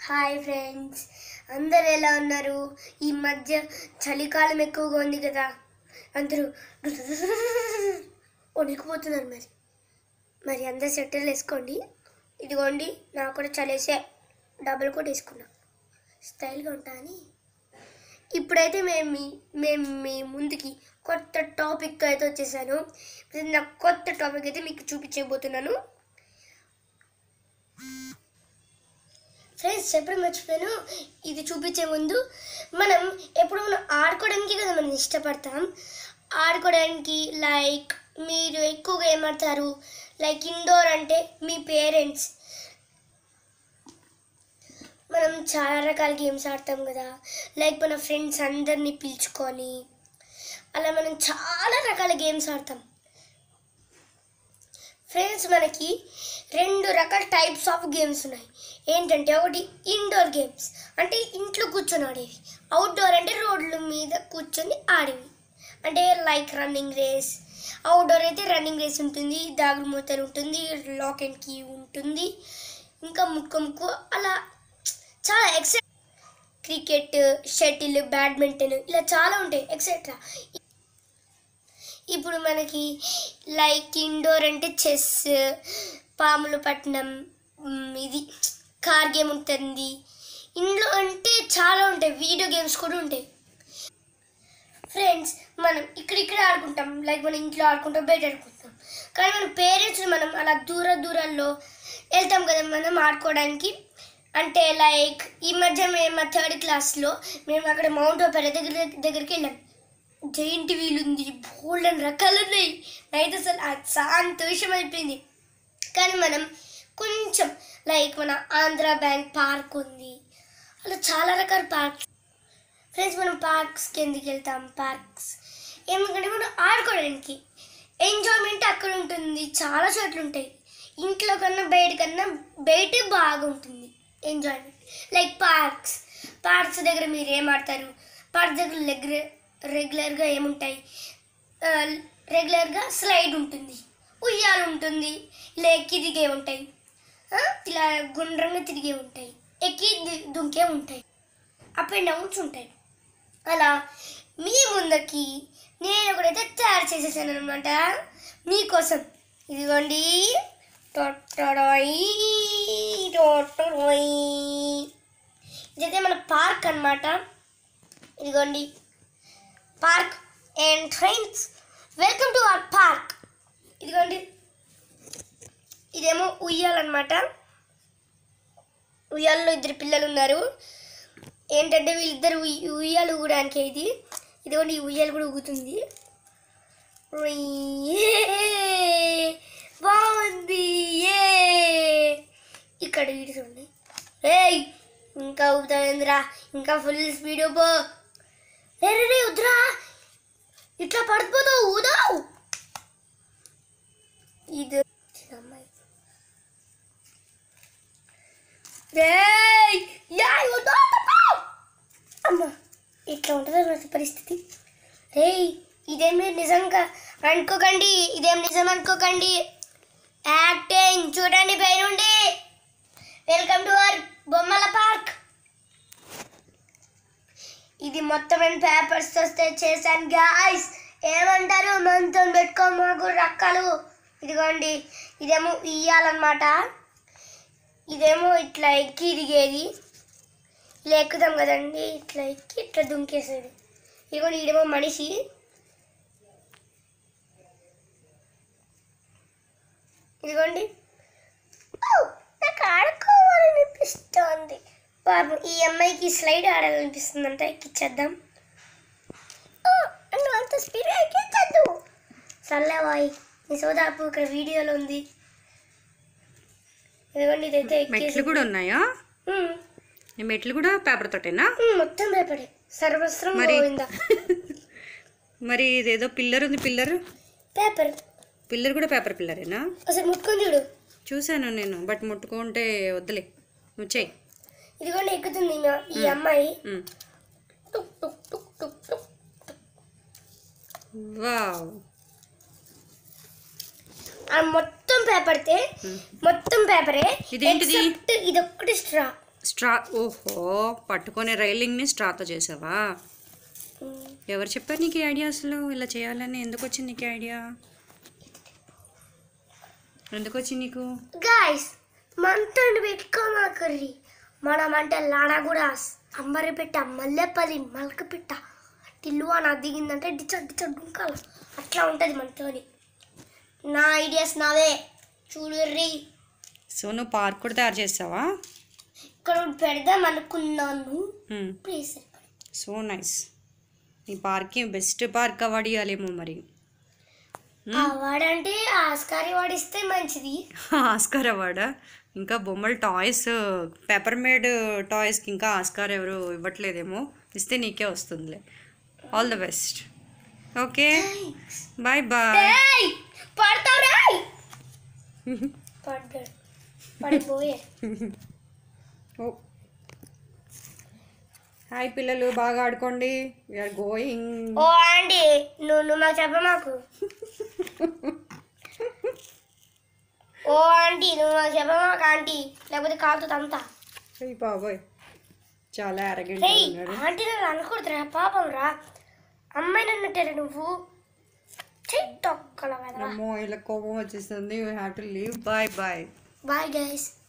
Hi friends అందరు ఎలా ఉన్నారు ఈ మధ్య చలికాలం ఎక్కువగా ఉంది కదా అందరూ వణికిపోతున్నారు మరి మరి అందరు సెట్టర్లు వేసుకోండి ఇదిగోండి నాకు కూడా చలేసే డబుల్ కూడా వేసుకున్నా స్టైల్గా ఉంటా అని ఇప్పుడైతే మేము మీ- మేము మీ ముందుకి కొత్త టాపిక్ అయితే వచ్చేసాను ఇప్పుడు నా కొత్త టాపిక్ అయితే మీకు చూపించబోతున్నాను ఫ్రెండ్స్ చెప్పడం మర్చిపోయాను ఇది చూపించే ముందు మనం ఎప్పుడు మనం ఆడుకోవడానికి కదా మనం ఇష్టపడతాం ఆడుకోవడానికి లైక్ మీరు ఎక్కువగా ఏమాడతారు లైక్ ఇండోర్ అంటే మీ పేరెంట్స్ మనం చాలా రకాల గేమ్స్ ఆడతాం కదా లైక్ మన ఫ్రెండ్స్ అందరినీ పిలుచుకొని అలా మనం చాలా రకాల గేమ్స్ ఆడతాం ఫ్రెండ్స్ మనకి రెండు రకాల టైప్స్ ఆఫ్ గేమ్స్ ఉన్నాయి ఏంటంటే ఒకటి ఇండోర్ గేమ్స్ అంటే ఇంట్లో కూర్చొని ఆడేవి అవుట్డోర్ అంటే రోడ్ల మీద కూర్చొని ఆడేవి అంటే లైక్ రన్నింగ్ రేస్ అవుట్డోర్ అయితే రన్నింగ్ రేస్ ఉంటుంది దాగుడు మూతలు ఉంటుంది లాక్ అండ్ కీ ఉంటుంది ఇంకా ముక్కు ముక్కు అలా చాలా ఎక్సెట్ క్రికెట్ షటిల్ బ్యాడ్మింటన్ ఇలా చాలా ఉంటాయి ఎక్సెట్రా ఇప్పుడు మనకి లైక్ ఇండోర్ అంటే చెస్ పాములు పట్నం మ్, ఇది కార్ గేమ్ ఉంటుంది ఇంట్లో అంటే చాలా ఉంటాయి వీడియో గేమ్స్ కూడా ఉంటాయి ఫ్రెండ్స్ మనం ఇక్కడిక్కడ ఆడుకుంటాం లైక్ మనం ఇంట్లో ఆడుకుంటాం బయట ఆడుకుంటాం కానీ మన పేరెంట్స్ మనం అలా దూర దూరాల్లో వెళ్తాం కదా మనం ఆడుకోవడానికి అంటే లైక్ ఈ మధ్య మేము మా థర్డ్ క్లాస్లో మేము అక్కడ మౌంట్ ఓపెరా దగ్గర దగ్గరికి వెళ్ళాం జైంట్ వీల్ ఉంది బోల్డెన్ రకాలు ఉన్నాయి నైట్ అసలు ఆ సంతోషం అయిపోయింది కానీ మనం కొంచెం లైక్ మన ఆంధ్ర బ్యాంక్ పార్క్ ఉంది అలా చాలా రకాల పార్క్స్ ఫ్రెండ్స్ మనం పార్క్స్కి ఎందుకు వెళ్తాం పార్క్స్ ఎందుకంటే మనం ఆడుకోవడానికి ఎంజాయ్మెంట్ అక్కడ ఉంటుంది చాలా చోట్ల ఉంటాయి ఇంట్లో కన్నా బయట కన్నా బయటే బాగుంటుంది ఎంజాయ్మెంట్ లైక్ పార్క్స్ పార్క్స్ దగ్గర మీరు ఏం ఆడతారు పార్క్ దగ్గర రెగ్యులర్ రెగ్యులర్గా ఏముంటాయి ఆ, రెగ్యులర్గా స్లైడ్ ఉంటుంది ఉయ్యాలు ఉంటుంది ఇలా ఎక్కి దిగే ఉంటాయి ఆ, ఇలా గుండ్రంగా తిరిగే ఉంటాయి ఎక్కి ది- దుంకే ఉంటాయి అప్ అండ్ డౌన్స్ ఉంటాయి అలా మీ ముందకి నేను ఒకటైతే తయారు చేసేసాను అనమాట మీకోసం ఇదిగోండి టొట్టొడోయ్, టొట్టొడోయ్. ఇదైతే మన పార్క్ అన్నమాట ఇదిగోండి park and friends welcome to our park ఇదిగోండి ఇదేమో ఉయ్యాలన్నమాట ఉయ్యాలలో ఇద్దరు పిల్లలు ఉన్నారు ఏంటంటే వీళ్ళిద్దరు ఉయ్- ఉయ్యాలు ఊగడానికి ఇది ఇదిగోండి ఈ ఉయ్యాలు కూడా ఊగుతుంది ఉయ్యే. బాగుంది ఏ ఇక్కడ వీడి చూడండి ఏయ్ ఇంకా ఊగుతావేంద్రా ఇంకా ఫుల్ స్పీడ్ పో రే రే రే వద్దురా ఇట్లా పడిపోతావు ఊదావు ఇది చిన్న అమ్మాయి రేయ్ యాయ్ వద్దు అమ్మ ఇట్లా ఉంటుంది అన్నమాట పరిస్థితి రేయ్ ఇదేం మీరు నిజంగా అనుకోకండి ఇదేం నిజం అనుకోకండి యాక్టింగ్ చూడండి పైనుండి వెల్కమ్ టు అవర్ బొమ్మల పార్క్ ఇది మొత్తం నేను పేపర్స్ వస్తే చేశాను గాయస్ ఏమంటారు మనతో పెట్టుకో మాకు రక్కలు ఇదిగోండి ఇదేమో ఇయ్యాలన్నమాట ఇదేమో ఇట్లా ఎక్కి ఇరిగేది ఇలా ఎక్కుతాం కదండి ఇట్లా ఎక్కి ఇట్లా దుంకేసేది ఇదిగోండి ఇదేమో మనిషి ఇదిగోండి ఔ, నాకు ఆడుకోవాలనిపిస్తోంది పాపం ఈ అమ్మాయికి స్లైడ్ ఆడాలనిపిస్తుంది అంట ఎక్కిచ్చేద్దాం ఓ, నువ్వు అంత స్పీడ్ ఎక్కించద్దు సర్లేవాయ్ నీ సోదాపు ఇక్కడ వీడియోలో ఉంది ఇదిగోండి ఇదైతే ఎక్కేసి మెట్లు కూడా ఉన్నాయా ఉమ్, ఈ మెట్లు కూడా పేపర్ తోటేనా ఉమ్, మొత్తం భయపడే సర్వస్రం మరి పోయిందా మరి ఇదేదో పిల్లర్ ఉంది పిల్లర్ పేపర్ పిల్లర్ కూడా పేపర్ పిల్లరేనా అసలు ముట్టుకొని చూడు చూశాను నేను బట్ ముట్టుకుంటే వద్దులే నువ్వు చెయ్యి ఇదిగోండి ఎక్కుతుంది ఈమె, ఈ అమ్మాయి ఉమ్. టుక్ టుక్ టుక్ టుక్ టుక్ వావ్ ఆ మొత్తం పేపర్తే మొత్తం పేపరే ఇదేంటిది? except ఇదొక్కటి స్ట్రా స్ట్రా ఓహో పట్టుకునే రైలింగ్ని స్ట్రాతో చేసావా మ్మ్. ఎవరు చెప్పారు నీకు ఈ ఐడియా అసలు ఇలా చేయాలని ఎందుకు వచ్చింది నీకు ఐడియా ఎందుకు వచ్చింది నీకు గాయస్ మంతండి పెట్టుకోమాకర్రి మనం అంటే లాడగూడాస్ అంబరిపెట్ట మల్లెపల్లి మలకపిట్ట టిల్లు అని దిగిందంటే డిచ డిచ డుంకాల అట్లా ఉంటుంది మనతోని నా ఐడియాస్ నావే చూడుర్రి సో నువ్వు పార్క్ కూడా తయారు చేసావా ఇక్కడ ఒకటి పెడదాం అనుకున్నాను ప్లీజ్ సో నైస్ నీ పార్క్కి బెస్ట్ పార్క్ అవార్డు ఇవ్వాలేమో మరి ఆ వాడంటే ఆస్కారి వాడిస్తే మంచిది ఆస్కార్ అవార్డా ఇంకా బొమ్మలు టాయ్స్ పేపర్ మేడ్ టాయ్స్కి ఇంకా ఆస్కార్ ఎవరు ఇవ్వట్లేదేమో ఇస్తే నీకే వస్తుందిలే all the best okay bye bye ఏయ్ పడతావు రాయ్ పడ్డాడు పడిపోయే ఓ హాయ్ పిల్లలు బాగా ఆడుకోండి వీఆర్ గోయింగ్ ఓ ఆంటీ నువ్వు నువ్వు మాకు చెప్ప మాకు ఓ ఆంటీ నువ్వు మాకు చెప్ప మాకు ఆంటీ లేకపోతే కాలుతుంది అంతా బాబోయ్ చాలా అరగంట రేయ్ ఉన్నాడు ఆంటీ నన్ను అనకూడదురా పాపం రా అమ్మాయి నన్నట్టారా నువ్వు చెయ్యి తొక్కల కదా అమ్మో ఇలా కోపం వచ్చేస్తుంది you have to leave bye bye bye guys